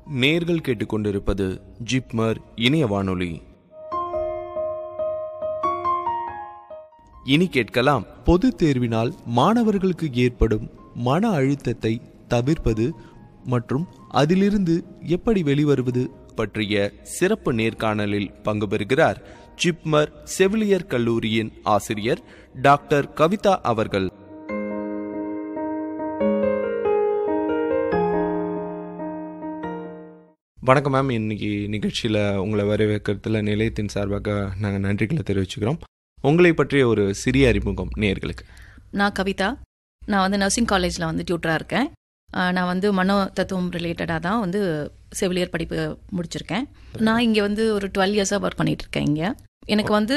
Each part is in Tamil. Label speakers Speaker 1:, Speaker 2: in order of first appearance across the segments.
Speaker 1: நேர்கள் கேட்டுக்கொண்டிருப்பது ஜிப்மர் இணைய வானொலி இனி கேட்கலாம் பொது தேர்வினால் மாணவர்களுக்கு ஏற்படும் மன அழுத்தத்தை தவிர்ப்பது மற்றும் அதிலிருந்து எப்படி வெளிவருவது பற்றிய சிறப்பு நேர்காணலில் பங்கு பெறுகிறார் ஜிப்மர் செவிலியர் கல்லூரியின் ஆசிரியர் டாக்டர் கவிதா அவர்கள் வணக்கம் மேம் இன்னைக்கு நிகழ்ச்சியில் உங்களை வரவேற்கிறதுல நிலையத்தின் சார்பாக நாங்கள் நன்றிகளை தெரிவிச்சுக்கிறோம் உங்களை பற்றிய ஒரு சிறிய அறிமுகம் நேர்களுக்கு
Speaker 2: நான் கவிதா நான் வந்து நர்சிங் காலேஜில் வந்து டியூட்டராக இருக்கேன் ஆஹ் நான் வந்து மனோ தத்துவம் ரிலேட்டடாக தான் வந்து செவிலியர் படிப்பு முடிச்சிருக்கேன் நான் இங்கே வந்து ஒரு டுவெல் இயர்ஸாக ஒர்க் பண்ணிட்டு இருக்கேன் இங்கே எனக்கு வந்து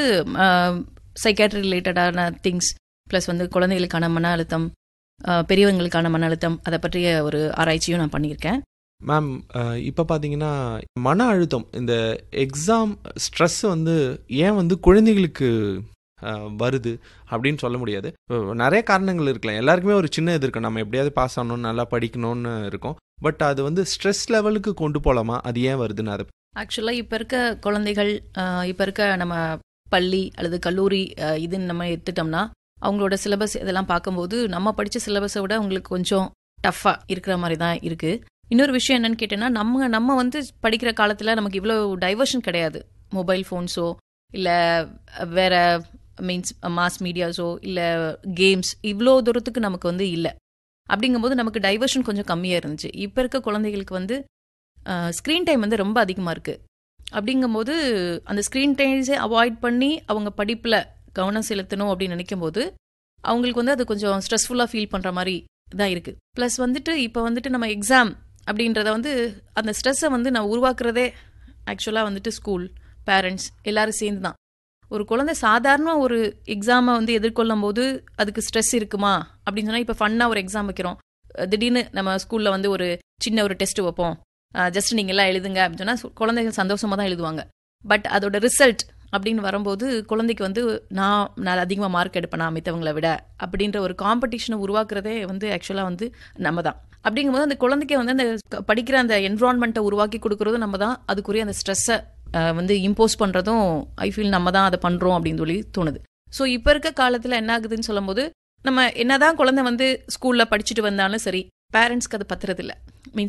Speaker 2: சைக்காட்ரி ரிலேட்டடான திங்ஸ் ப்ளஸ் வந்து குழந்தைகளுக்கான மன அழுத்தம் ஆஹ் பெரியவங்களுக்கான மன அழுத்தம் அதை பற்றிய ஒரு ஆராய்ச்சியும் நான் பண்ணியிருக்கேன்
Speaker 1: மேம் இப்போ பார்த்தீங்கன்னா மன அழுத்தம் இந்த எக்ஸாம் ஸ்ட்ரெஸ் வந்து ஏன் வந்து குழந்தைகளுக்கு அஹ், வருது அப்படின்னு சொல்ல முடியாது அஹ், நிறைய காரணங்கள் இருக்கலாம் எல்லாருக்குமே ஒரு சின்ன இது இருக்கும் நம்ம எப்படியாவது பாஸ் ஆகணும் நல்லா படிக்கணும்னு இருக்கும் பட் அது வந்து ஸ்ட்ரெஸ் லெவலுக்கு கொண்டு போகலாமா அது ஏன் வருதுன்னு அதை
Speaker 2: ஆக்சுவலாக இப்போ இருக்க குழந்தைகள் இப்போ இருக்க நம்ம பள்ளி அல்லது கல்லூரி ஆஹ் இதுன்னு நம்ம எடுத்துட்டோம்னா அவங்களோட சிலபஸ் இதெல்லாம் பார்க்கும்போது நம்ம படித்த சிலபஸை விட அவங்களுக்கு கொஞ்சம் டஃப்பாக இருக்கிற மாதிரி தான் இருக்குது இன்னொரு விஷயம் என்னன்னு கேட்டேன்னா நம்ம நம்ம வந்து படிக்கிற காலத்தில் நமக்கு இவ்வளோ டைவர்ஷன் கிடையாது மொபைல் ஃபோன்ஸோ இல்லை வேற மீன்ஸ் மாஸ் மீடியாஸோ இல்லை கேம்ஸ் இவ்வளோ தூரத்துக்கு நமக்கு வந்து இல்லை அப்படிங்கும்போது நமக்கு டைவர்ஷன் கொஞ்சம் கம்மியாக இருந்துச்சு இப்போ இருக்க குழந்தைகளுக்கு வந்து ஸ்க்ரீன் டைம் வந்து ரொம்ப அதிகமாக இருக்குது அப்படிங்கும்போது அந்த ஸ்க்ரீன் டைம்ஸே அவாய்ட் பண்ணி அவங்க படிப்பில் கவனம் செலுத்தணும் அப்படின்னு நினைக்கும் போது அவங்களுக்கு வந்து அது கொஞ்சம் ஸ்ட்ரெஸ்ஃபுல்லாக ஃபீல் பண்ணுற மாதிரி தான் இருக்குது ப்ளஸ் வந்துட்டு இப்போ வந்துட்டு நம்ம எக்ஸாம் அப்படின்றத வந்து அந்த ஸ்ட்ரெஸ்ஸை வந்து நான் உருவாக்குறதே ஆக்சுவலாக வந்துட்டு ஸ்கூல் பேரண்ட்ஸ் எல்லாரும் சேர்ந்து தான் ஒரு குழந்தை சாதாரண ஒரு எக்ஸாமை வந்து எதிர்கொள்ளும் போது அதுக்கு ஸ்ட்ரெஸ் இருக்குமா அப்படின்னு சொன்னால் இப்போ ஃபன்னாக ஒரு எக்ஸாம் வைக்கிறோம் அஹ் திடீர்னு நம்ம ஸ்கூலில் வந்து ஒரு சின்ன ஒரு டெஸ்ட் வைப்போம் ஜஸ்ட் நீங்கள் எல்லாம் எழுதுங்க அப்படின்னு சொன்னால் குழந்தைகள் சந்தோஷமாக தான் எழுதுவாங்க பட் அதோட ரிசல்ட் அப்படின்னு வரும்போது குழந்தைக்கு வந்து நான் நான் அதிகமாக மார்க் எடுப்பேனா மித்தவங்களை விட அப்படின்ற ஒரு காம்படிஷனை உருவாக்குறதே வந்து ஆக்சுவலாக வந்து நம்ம தான் அப்படிங்கும்போது அந்த குழந்தைக்கு வந்து அந்த க- படிக்கிற அந்த என்விரான்மெண்ட்டை உருவாக்கி கொடுக்கறதும் நம்ம தான் அதுக்குரிய அந்த ஸ்ட்ரெஸ்ஸை வந்து இம்போஸ் பண்ணுறதும் ஐ ஃபீல் நம்ம தான் அதை பண்ணுறோம் அப்படின்னு சொல்லி தோணுது ஸோ இப்போ இருக்க காலத்தில் என்ன ஆகுதுன்னு சொல்லும்போது நம்ம என்னதான் குழந்தை வந்து ஸ்கூலில் படிச்சுட்டு வந்தாலும் சரி பேரண்ட்ஸ்க்கு அது பத்துறதில்ல